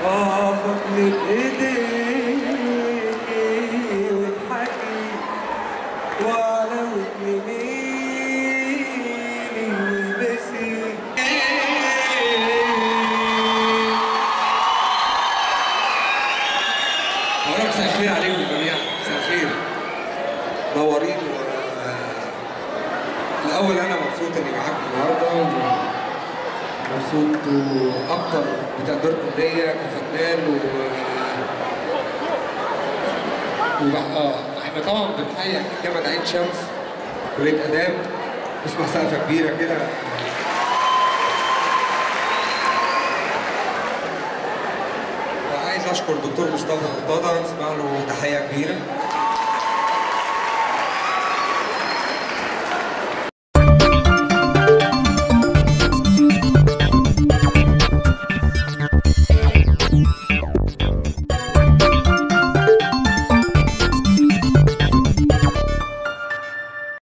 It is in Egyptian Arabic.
اخد من ايديكي واضحكي وعلى ودني ميلي والبسي أولا مساء الخير عليكم جميعا مساء الخير نورين و... الأول أنا مبسوط إني معاكم النهاردة مبسوط أكتر بتقديركم ليا كفنان و وبح... آه إحنا طبعا بنحيي أكيد جامعة عين شمس كلية آداب اسمع سقفة كبيرة كده وعايز اشكر الدكتور مصطفى قطاطة اسمع له تحيه كبيره